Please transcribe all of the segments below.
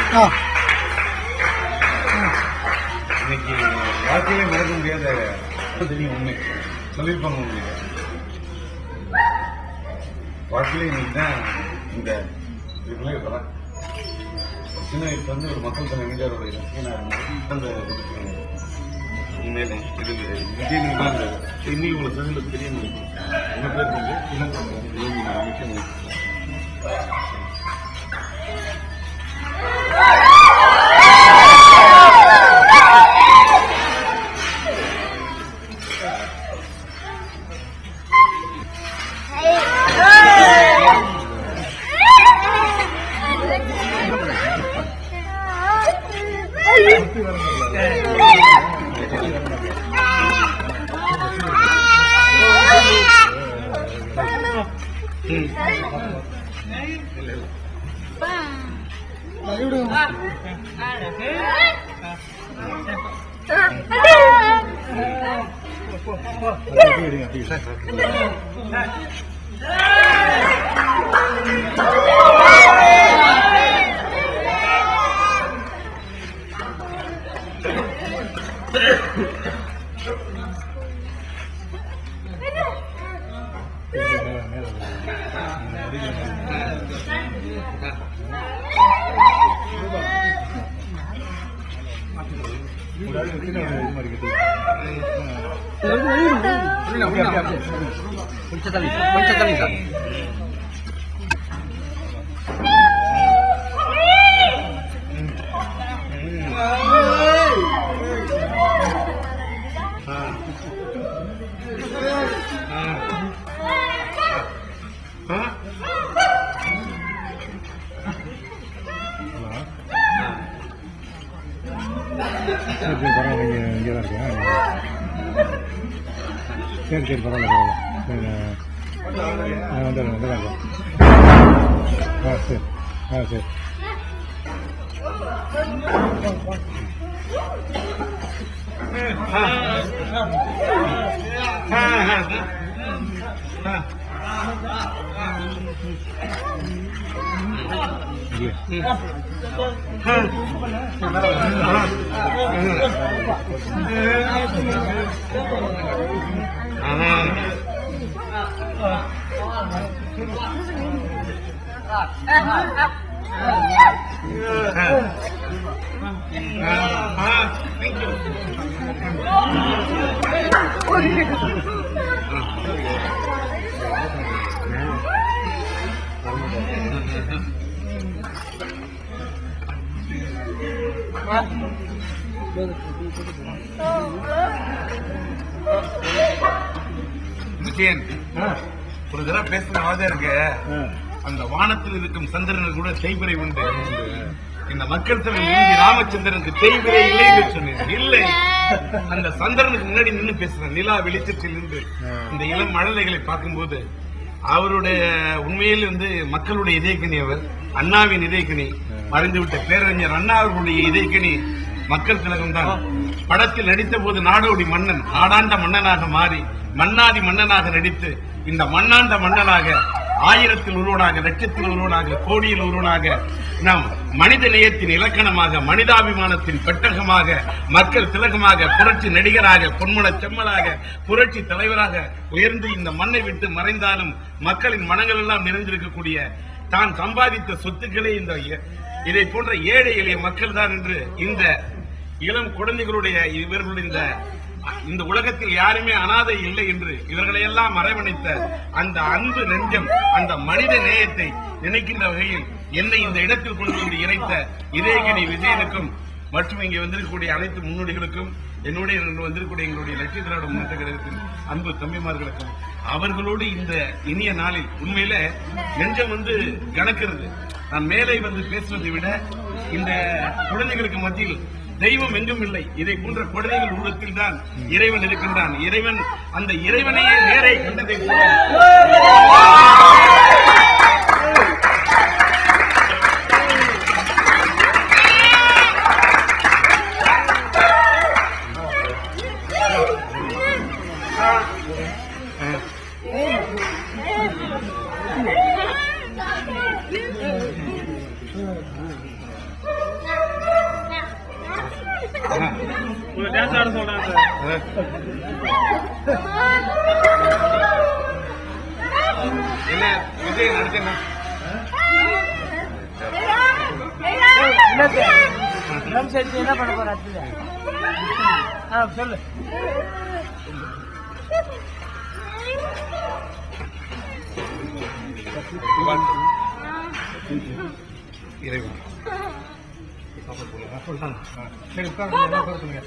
ஆ இன்னைக்கு வாழ்க்கையிலே மறக்க முடியாத தெரியும் உண்மை சொல்லியிருப்பாங்க உங்களுக்கு வாழ்க்கையில இன்னைக்கு தான் இந்த இதுக்குள்ளே இருக்கலாம் சின்ன வயசுல வந்து ஒரு மக்கள் தலை எம்ஜிஆரோட ரசிகனா இருந்தேன். அந்த இதுக்கு உண்மையில இது விஜய் நீங்க தான் இந்த இன்னைக்கு உங்களுக்கு தெரிஞ்சது தெரியும் உங்க பேர் வந்து இளங்கோவன். மிக்க மகிழ்ச்சி. கொஞ்சம் தள்ளி சார் கொஞ்சம் தள்ளி சார் சரி சரி பரவாயில்ல இங்கே இங்கே தான் இருக்கேன் சரி சரி பரவாயில்ல பரவாயில்ல சரி நான் வந்துடுறேன் வந்துடுறேன் ஆ சரி ஆ சரி இங்கே விஜயன் ஒரு தடவை பேசுன வாதம் இருக்கு அந்த வானத்தில் இருக்கும் சந்திரனுக்கு கூட தேய்பிரை உண்டு இந்த மக்கள் தலைவர் மூஞ்சி ராமச்சந்திரனுக்கு தேய்பிரை இல்லை என்று சொன்னேன் இல்லை அந்த சந்திரனுக்கு முன்னாடி நின்று பேசுறேன் நிலா வெளிச்சத்தில் நின்று இந்த இளம் மழலைகளை பார்க்கும்போது அவருடைய உண்மையில் வந்து மக்களுடைய இதயக்கனி அவர் அண்ணாவின் இதயக்கனி மறைந்துவிட்ட பேரறிஞர் அண்ணா அவர்களுடைய இதயக்கனி மக்கள் திலகம் தான் படத்தில் நடித்த போது நாடோடி மன்னன் நாடாண்ட மன்னனாக மாறி மன்னாதி மன்னனாக நடித்து இந்த மண்ணாண்ட மன்னனாக ஆயிரத்தில் ஒருவனாக லட்சத்தில் ஒருவனாக கோடியில் ஒருவனாக நாம் மனித நேயத்தின் இலக்கணமாக மனிதாபிமானத்தின் பெட்டகமாக மக்கள் திலகமாக புரட்சி நடிகராக பொன்மன செம்மலாக புரட்சி தலைவராக உயர்ந்து இந்த மண்ணை விட்டு மறைந்தாலும் மக்களின் மனங்கள் எல்லாம் நிறைந்திருக்கக்கூடிய தான் சம்பாதித்த சொத்துக்களே இந்த இதை போன்ற ஏழை எளிய மக்கள் தான் என்று இந்த இளம் குழந்தைகளுடைய இவர்களுடைய இந்த இந்த உலகத்தில் யாருமே அனாதை இல்லை என்று இவர்களை எல்லாம் அரவணைத்த அந்த அன்பு நெஞ்சம் அந்த மனித நேயத்தை நினைக்கின்ற வகையில் என்னை இந்த இடத்தில் கொண்டு வந்து இணைத்த இதயகிரி விஜயனுக்கும் மற்றும் இங்கே வந்திருக்கக்கூடிய அனைத்து முன்னோடிகளுக்கும் என்னுடைய இங்கு வந்திருக்கக்கூடிய எங்களுடைய லட்சிய திராவிட முன்னேற்ற கழகத்தின் அன்பு தம்பிமார்களுக்கும் அவர்களோடு இந்த இனிய நாளில் உண்மையில நெஞ்சம் வந்து கணக்கிறது நான் மேலே வந்து பேசுவதை விட இந்த குழந்தைகளுக்கு மத்தியில் தெய்வம் எங்கும் இல்லை இதை போன்ற குழந்தைகள் உள்ளத்தில் தான் இறைவன் இருக்கின்றான் இறைவன் அந்த இறைவனையே நேரை கண்டதை போல டான்ஸ் ஆட சொல்றாங்க என்ன விஜய் நடிச்சேன்னா ட்ரம் செட் என்ன பண்ண போற அடுத்தது ஆ சொல்லு இறைவன் சரி உட்காருங்க எல்லாம் உட்கார சொல்லுங்க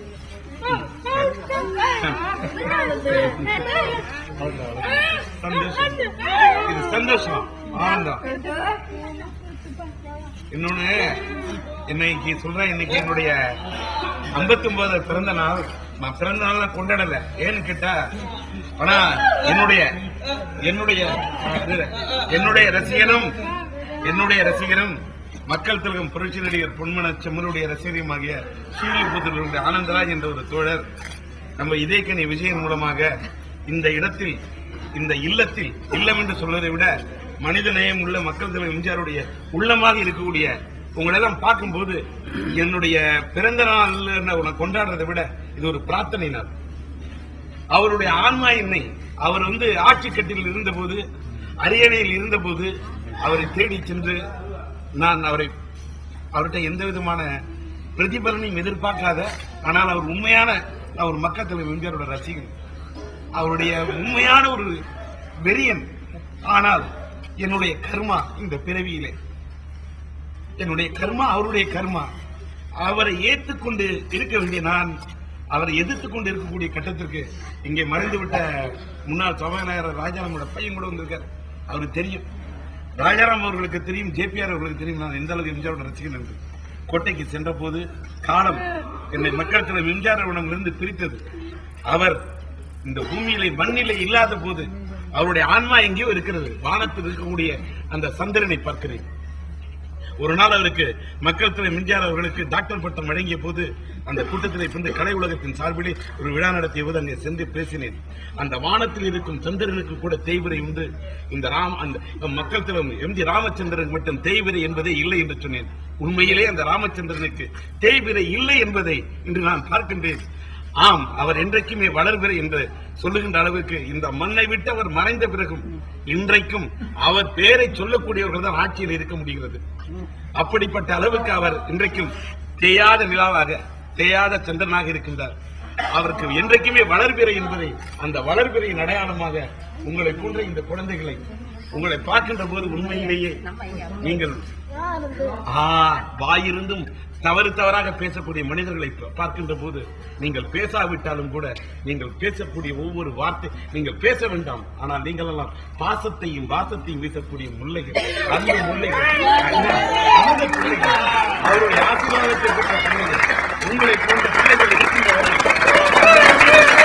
சந்தோஷம் இது சந்தோஷம் ஆனந்தம் இன்னொன்னு இன்னைக்கு சொல்றேன் இன்னைக்கு என்னுடைய 59 பிறந்த நாள் நான் பிறந்த நாள் நான் கொண்டாடல ஏன்னு கேட்டா ஆனா என்னுடைய என்னுடைய இது, என்னுடைய ரசிகனும் என்னுடைய ரசிகரும் மக்கள் திலகம் புரட்சி நடிகர் பொன்மன செம்மனுடைய ரசிகருமாகிய ஸ்ரீவிபுத்தூருடைய ஆனந்தராஜ் என்ற ஒரு தோழர் நம்ம இதயக்கனி விஜயன் மூலமாக இந்த இடத்தில் இந்த இல்லத்தில் இல்லம் என்று சொல்வதை விட மனித நேயம் உள்ள மக்கள் தலைவர் எம்ஜிஆருடைய உள்ளமாக இருக்கக்கூடிய உங்களெல்லாம் பார்க்கும்போது என்னுடைய பிறந்த நாள் உன்னை கொண்டாடுறதை விட இது ஒரு பிரார்த்தனை நாள் அவருடைய ஆன்மா என்னை அவர் வந்து ஆட்சி கட்டில் இருந்தபோது அரியணையில் இருந்தபோது அவரை தேடி சென்று நான் அவரை அவர்கிட்ட எந்த விதமான பிரதிபலனையும் எதிர்பார்க்காத ஆனால் அவர் உண்மையான அவர் மக்கள் தலைவர் எம்ஜிஆரோட ரசிகன் அவருடைய உண்மையான ஒரு வெறியன் ஆனால் என்னுடைய கர்மா இந்த பிறவியிலே என்னுடைய கர்மா அவருடைய கர்மா அவரை ஏற்றுக்கொண்டு இருக்க வேண்டிய நான் அவரை எதிர்த்துக் கொண்டு இருக்கக்கூடிய கட்டத்திற்கு இங்கே மறைந்துவிட்ட முன்னாள் சபாநாயகர் ராஜாராமோட பையன் கூட வந்திருக்கார் அவருக்கு தெரியும் ராஜாராம் அவர்களுக்கு தெரியும் ஜேபிஆர் அவர்களுக்கு தெரியும் நான் எந்த அளவுக்கு எம்ஜிஆரோட ரசிகன் என்று கோட்டைக்கு சென்ற போது காலம் என்னை மக்கள் தலைவர் எம்ஜிஆரிடமிருந்து பிரித்தது அவர் இந்த பூமியிலே மண்ணிலே இல்லாத போது அவருடைய ஆன்மா எங்கேயோ இருக்கிறது வானத்தில் இருக்கக்கூடிய அந்த சந்திரனை பார்க்கிறேன் ஒரு நாள் அவருக்கு மக்கள் தலைவர் மின்சார அவர்களுக்கு டாக்டர் பட்டம் வழங்கிய போது அந்த கூட்டத்திலே பின்பு கலை உலகத்தின் சார்பிலே ஒரு விழா நடத்திய போது அங்கே சென்று பேசினேன் அந்த வானத்தில் இருக்கும் சந்திரனுக்கு கூட தேய்விரை உண்டு இந்த ராம் அந்த மக்கள் தலைவர் எம் ஜி ராமச்சந்திரன் மட்டும் தேய்விரை என்பதே இல்லை என்று சொன்னேன் உண்மையிலே அந்த ராமச்சந்திரனுக்கு தேய்விரை இல்லை என்பதை இன்று நான் பார்க்கின்றேன் ஆம் அவர் என்றைக்குமே வளர்பிறை என்று சொல்லுகின்ற அளவுக்கு இந்த மண்ணை விட்டு அவர் மறைந்த பிறகும் இன்றைக்கும் அவர் பேரை சொல்லக்கூடியவர்கள் தான் ஆட்சியில் இருக்க முடிகிறது அப்படிப்பட்ட அளவுக்கு அவர் இன்றைக்கும் தேயாத நிலாவாக தேயாத சந்திரனாக இருக்கின்றார் அவருக்கு என்றைக்குமே வளர்பிறை என்பதை அந்த வளர்பிறையின் அடையாளமாக உங்களை போன்ற இந்த குழந்தைகளை உங்களை பார்க்கின்ற போது உண்மையிலேயே நீங்கள் ஆ, வாயிருந்தும் தவறு தவறாக பேசக்கூடிய மனிதர்களை பா- பார்க்கின்ற போது நீங்கள் பேசாவிட்டாலும் கூட நீங்கள் பேசக்கூடிய ஒவ்வொரு வார்த்தை நீங்கள் பேச வேண்டாம் ஆனால் நீங்கள் எல்லாம் பாசத்தையும் வாசத்தையும் வீசக்கூடிய முல்லைகள் அந்த முல்லைகள் அந்த- அந்த பிள்ளைகள் அவருடைய ஆசீர்வாதத்தை பெற்ற பிள்ளைகள் உங்களை போன்ற பிள்ளைகள் இருக்கின்றவர்கள்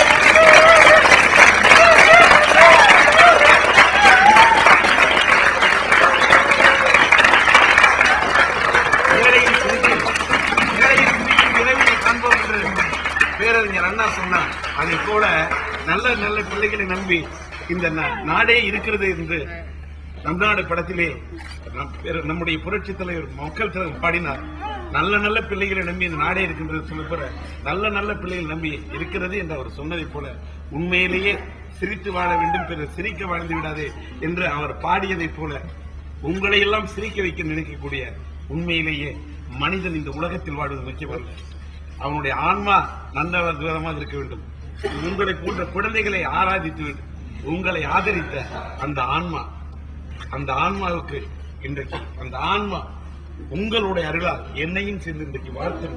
மேடையில் சென்று மேடையில் சிந்திக்கும் விரைவினை காண்போம் என்று பேரறிஞர் அண்ணா சொன்னார் அதை போல நல்ல நல்ல பிள்ளைகளை நம்பி இந்த நா- நாடே இருக்கிறது என்று நம் நாடு படத்திலே நம் பேர- நம்முடைய புரட்சி தலைவர் மக்கள் தலைவர் பாடினார் நல்ல நல்ல பிள்ளைகளை நம்பி இந்த நாடே இருக்கின்றது சொல்ல போற நல்ல நல்ல பிள்ளைகள் நம்பி இருக்கிறது என்று அவர் சொன்னதைப் போல உண்மையிலேயே சிரித்து வாழ வேண்டும் பிறர் சிரிக்க வாழ்ந்து விடாதே என்று அவர் பாடியதைப் போல உங்களை எல்லாம் சிரிக்க வைக்க நினைக்கக்கூடிய உண்மையிலேயே மனிதன் இந்த உலகத்தில் வாழ்வது முக்கியமல்ல அவனுடைய ஆன்மா நல்ல விதமாக இருக்க வேண்டும் உங்களை போன்ற குழந்தைகளை ஆராதித்து உங்களை ஆதரித்த அந்த ஆன்மா அந்த ஆன்மாவுக்கு இன்றைக்கு அந்த ஆன்மா உங்களுடைய அருளால் என்னையும் சேர்ந்து இன்றைக்கு வாழ்த்து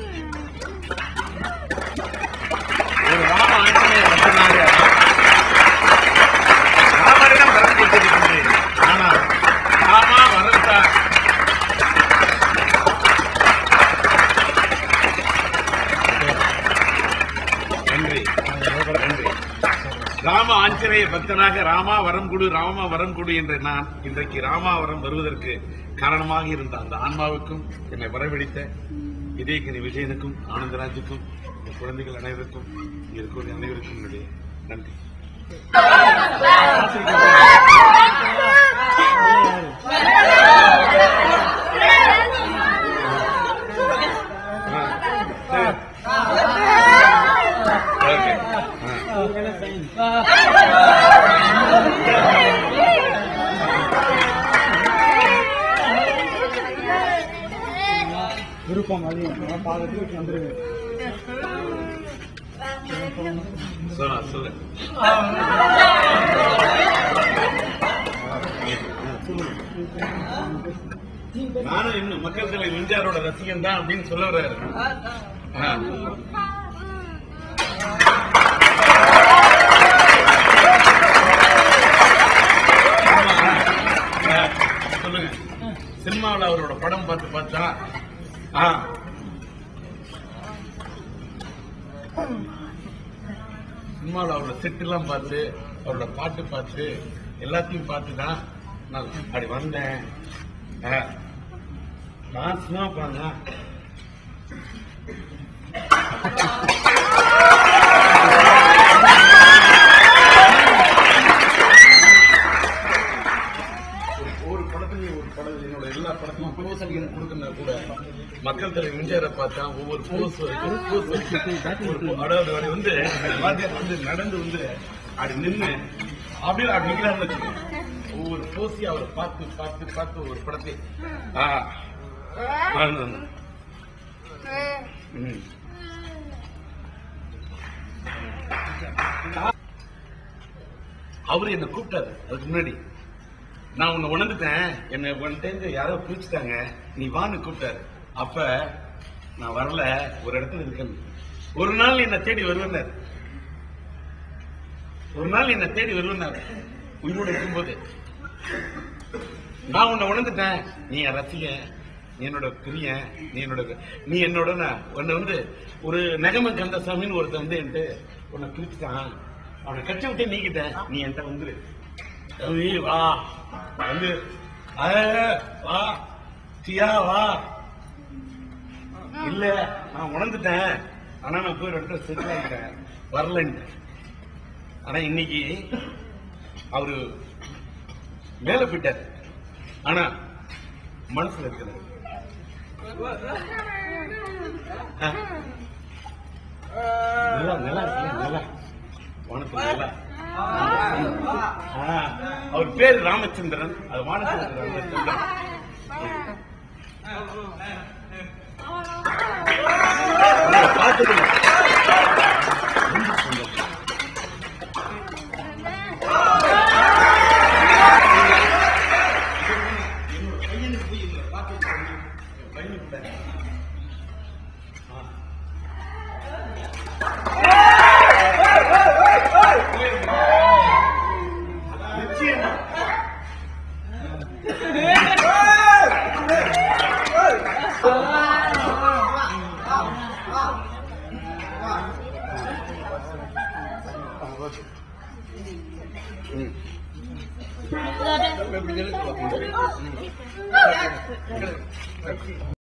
ஒரு ராம ஆஞ்சநேயர் பக்தனாக ராமரிடம் வரம் பெற்றிருக்கின்றேன் ஆனால் ராமா வரத்தார் நன்றி நன்றி ராம ஆஞ்சநேய பக்தனாக ராமா வரம் கொடு ராமா வரம் கொடு என்ற நான் இன்றைக்கு ராமா வரம் வருவதற்கு காரணமாக இருந்த அந்த ஆன்மாவுக்கும் என்னை வரவழைத்த இதயக்கனி விஜயனுக்கும் ஆனந்தராஜுக்கும் என் குழந்தைகள் அனைவருக்கும் இங்க இருக்கக்கூடிய அனைவருக்கும் என்னுடைய நன்றி ஆ, சரி. விருப்பம் அதிகம் பார்த்துட்டு வந்துருங்க சொல்ல சொல்லு நானும் இன்னும் மக்கள் தலைவர் எம்ஜிஆரோட ரசிகன் தான் அப்படின்னு சொல்ல வர்றாரு ஆ. ஆ, சொல்லுங்க சினிமாவில் அவரோட படம் பார்த்து பார்த்தா ஆ சினிமாவில் அவரோட செட் எல்லாம் பார்த்து அவரோட பாட்டு பார்த்து எல்லாத்தையும் பார்த்து தான் நான் அப்படி வந்தேன் ஆ. நான் சினிமா பாருங்க ஒரு படத்துலயும் ஒரு படம் என்னோட எல்லா படத்தையும் ப்ரோசல் கொடுக்கறதா கூட மக்கள் தலைவர் எம்ஜிஆரை பார்த்தா ஒவ்வொரு போஸ் வரைக்கும் போஸ் வரைக்கும் அதாவது அவர் வந்து வாத்தியார் வந்து நடந்து வந்து அப்படி நின்று அப்படியே அப்படி நிக்கிறாருன்னு வச்சுக்கோங்க ஒவ்வொரு போஸையும் அவரை பார்த்து பார்த்து பார்த்து ஒவ்வொரு படத்தை ஆ ஆ, ம். அவரு என்ன கூப்பிட்டாரு அதுக்கு முன்னாடி நான் உன்னை உணர்ந்துட்டேன் என்னை உன்கிட்ட யாரோ பிரிச்சுட்டாங்க நீ வான்னு கூப்பிட்டாரு அப்ப நான் வரல ஒரு இடத்துல இருக்கேன் ஒரு நாள் என்னை தேடி வருவேன்னாரு ஒரு நாள் என்னை தேடி வருவேன்னாரு உயிரோட இருக்கும்போது நான் உன்னை உணர்ந்துட்டேன் நீ என் ரசிகன் நீ என்னோட பிரியன் நீ என்னோட நீ என்னோட நான் உன்னை வந்து ஒரு நகம கந்தசாமின்னு ஒருத்தன் வந்து என்கிட்ட உன்னை பிரிச்சுட்டான் அவனை கட்சி விட்டு நீக்கிட்டேன் நீ என்கிட்ட வந்துரு தம்பி வா வந்து அ, வா சியா வா இல்ல நான் உணர்ந்துட்டேன் ஆனா நான் போய் ஒரு இடத்துல செட்டில் ஆகிட்டேன் வரலன்ட்டு ஆனா இன்னைக்கு அவரு மேல போயிட்டாரு ஆனா மனசுல இருக்கிறாரு ஆ. நல்லா நல்லா இருக்குல்ல நல்லா வானத்துல நல்லா ஆ, அவர் பேர் ராமச்சந்திரன் அது வானத்தில் ராமச்சந்திரன் உங்களை பார்த்ததில்ல. ரொம்ப சந்தோஷம். என்னோட பையனுக்கு போய் இவங்களை பார்த்து சொல்லி, என் பையனுக்கு தான். ஆ. நிச்சயமா ம்.